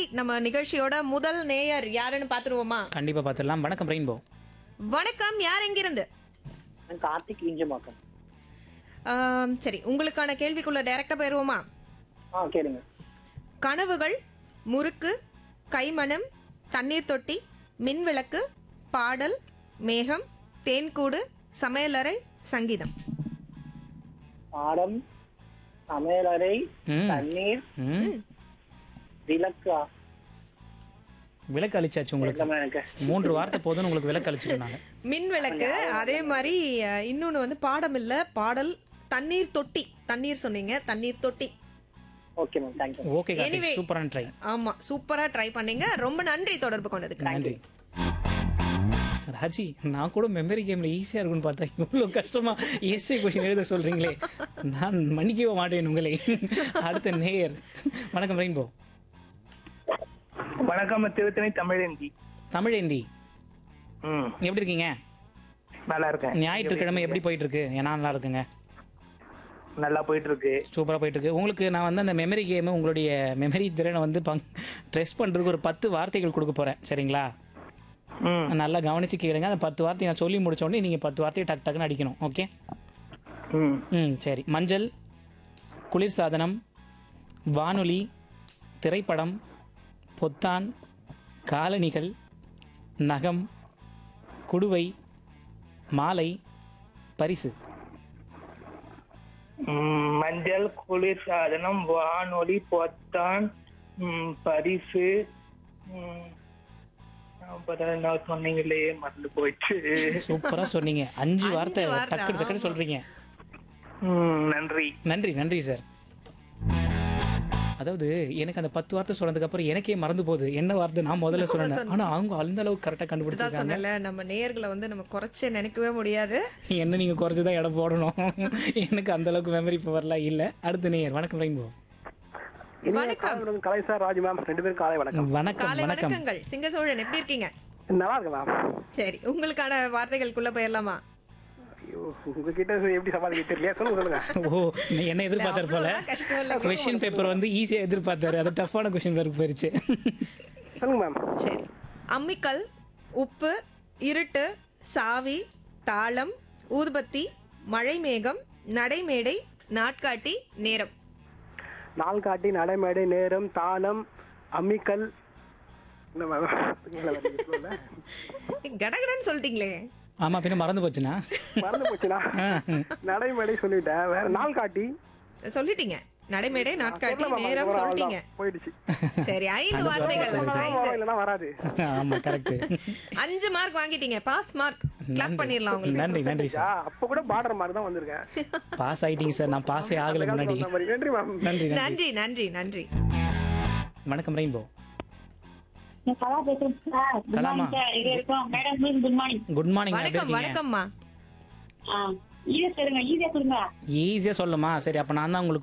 நம்ம நிகழ்ச்சியோட முதல் நேயர் யாருன்னு பாத்துருவோமா கண்டிப்பா பார்த்துடலாம் வணக்கம் ரெயின்போ வணக்கம் யார் எங்கிருந்து நான் கார்த்திக் விஞ்சமாக்கம் ஆம், சரி உங்களுக்கான கேள்விக்குள்ள டைரக்டா போயிருவோமா ஆ கேளுங்க கனவுகள் முறுக்கு கைமணம் தண்ணீர் தொட்டி மின்விளக்கு பாடல் மேகம் தேன்கூடு சமையலறை சங்கீதம் பாடம் சமையலறை ம். தண்ணீர் ம் விளக்கா விளக்கு அழிச்சாச்சு உங்களுக்கு இல்லம்மா எனக்கு மூன்று வார்த்தை போதும்னு உங்களுக்கு விளக்கு அழிச்சிட்டோம் நாங்க மின்விளக்கு அதே மாதிரி அஹ், இன்னொன்னு வந்து பாடம் இல்ல பாடல் தண்ணீர் தொட்டி தண்ணீர் சொன்னீங்க தண்ணீர் தொட்டி okay ma'am thank you okay Anyway. Karthik சூப்பரான ட்ரை ஆமா சூப்பரா ட்ரை பண்ணீங்க ரொம்ப நன்றி தொடர்பு கொண்டதுக்கு நன்றி ராஜி நான் கூட மெமரி கேம்ல ஈஸியா இருக்கும்னு பார்த்தா இவ்வளவு கஷ்டமா எஸ்ஏ கொஸ்டின் எழுத சொல்றீங்களே நான் மன்னிக்கவே மாட்டேன் உங்களை அடுத்த நேயர் வணக்கம் ரெயின்போ வணக்கம் திருத்தணி தமிழேந்தி தமிழேந்தி ம் எப்படி இருக்கீங்க நல்லா இருக்கேன் ஞாயிற்றுக்கிழமை எப்படி போயிட்டு இருக்கு ஏன்னா நல்லா இருக்குங்க நல்லா போயிட்டு இருக்கு சூப்பராக போயிட்டு இருக்கு உங்களுக்கு நான் வந்து அந்த மெமரி கேம் உங்களுடைய மெமரி திறனை வந்து பங் ட்ரெஸ் பண்ணுறதுக்கு ஒரு பத்து வார்த்தைகள் கொடுக்க போகிறேன் சரிங்களா ம் நல்லா கவனிச்சு கேளுங்க அந்த பத்து வார்த்தை நான் சொல்லி முடிச்ச உடனே நீங்கள் பத்து வார்த்தையை டக் டக்குன்னு அடிக்கணும் ஓகே ம் ம் சரி மஞ்சள் குளிர்சாதனம் வானொலி திரைப்படம் பொத்தான் காலணிகள் நகம் குடுவை மாலை பரிசு ம், மஞ்சள் குளிர் சாதனம் வானொலி பொத்தான் ம், பரிசு ம், அப்புறம் என்ன சொன்னீங்களே மறந்து போயிடுச்சு சூப்பராக சொன்னீங்க அஞ்சு வார்த்தை வார்த்தை, டக்கு டக்குன்னு ஆமா. சொல்கிறீங்க ம், நன்றி நன்றி நன்றி சார் அதாவது எனக்கு அந்த பத்து வார்த்தை சொன்னதுக்கு அப்புறம் எனக்கே மறந்து போகுது என்ன வார்த்தை நான் முதல்ல சொன்னேன் ஆனா அவங்க அந்த அளவுக்கு கரெக்டா தான் கண்டுபிடிச்சிருக்காங்க சொன்னல நம்ம நேயர்களை வந்து நம்ம குறைச்சே நினைக்கவே முடியாது என்ன நீங்க குறைச்சுதான் இடம் போடணும் எனக்கு அந்த அளவுக்கு மெமரி பவர்லாம் இல்ல அடுத்த நேயர் வணக்கம் ரெயின்போ வணக்கம் கலை சார் ராஜு மேம் ரெண்டு பேரும் காலை வணக்கம் வணக்கம் காலை வணக்கம் வணக்கங்கள் சிங்கசோழன் எப்படி இருக்கீங்க நல்லா இருக்கு மேம் சரி உங்களுக்கான வார்த்தைகளுக்குள்ள போயிடலாமா ஐயோ உங்ககிட்ட எப்படி சமாளிக்க தெரியல சொல்லுங்க சொல்லுங்க ஓ நீ என்ன எதிர்பார்த்தாரு போல அவ்வளவுதான் கஷ்டம் இல்ல கொஸ்டின் பேப்பர் வந்து ஈஸியா எதிர்பார்த்தாரு அது டஃப்பான கொஸ்டின் பேருக்கு போயிருச்சு சொல்லுங்க மேம் சரி அம்மிக்கல் உப்பு இருட்டு சாவி தாளம் ஊதுபத்தி மழை மேகம் நடைமேடை நாட்காட்டி நேரம் நாள் காட்டி நடைமேடை நேரம் தாளம் அம்மிக்கல் என்ன மேம் இல்ல, வேற எதுவும் இல்ல. கடகடன்னு சொல்லிட்டீங்களே ஆமா பின்ன மறந்து போச்சுனா மறந்து போச்சுனா நடைமேடை சொல்லிட்டேன் வேற நாள் காட்டி சொல்லிட்டீங்க நடைமேடை நாட்காட்டி தெரியல மேம், நேரம் ஒரு ஆள் சொல்லிட்டீங்க தான். போயிடுச்சு சரி ஐந்து வார்த்தைகள் ஐந்து இல்லைன்னா வராது ஆமா கரெக்ட் அஞ்சு மார்க் வாங்கிட்டீங்க பாஸ் மார்க் கிளாப் பண்ணிடலாம் உங்களுக்கு நன்றி நன்றி ஆ, சார் அப்ப கூட பார்டர் மாதிரி தான் வந்திருக்கேன் பாஸ் ஆயிட்டீங்க சார் நான் பாஸே ஆகல முன்னாடி சொன்ன மாதிரி. நன்றி மேம் நன்றி நன்றி நன்றி நன்றி நன்றி வணக்கம் ரெயின்போ நான் கலா பேசுறேன் சார் குட் கலாமா. மார்னிங் சார் இது வரைக்கும் madam good morning good morning எப்படி வணக்கம் இருக்கீங்க வணக்கம்மா ஆ ஈஸியா சொல்லுங்க ஈஸியா சொல்லுங்க ஈஸியா சொல்லுமா சரி அப்ப நான் தான் உங்களுக்கு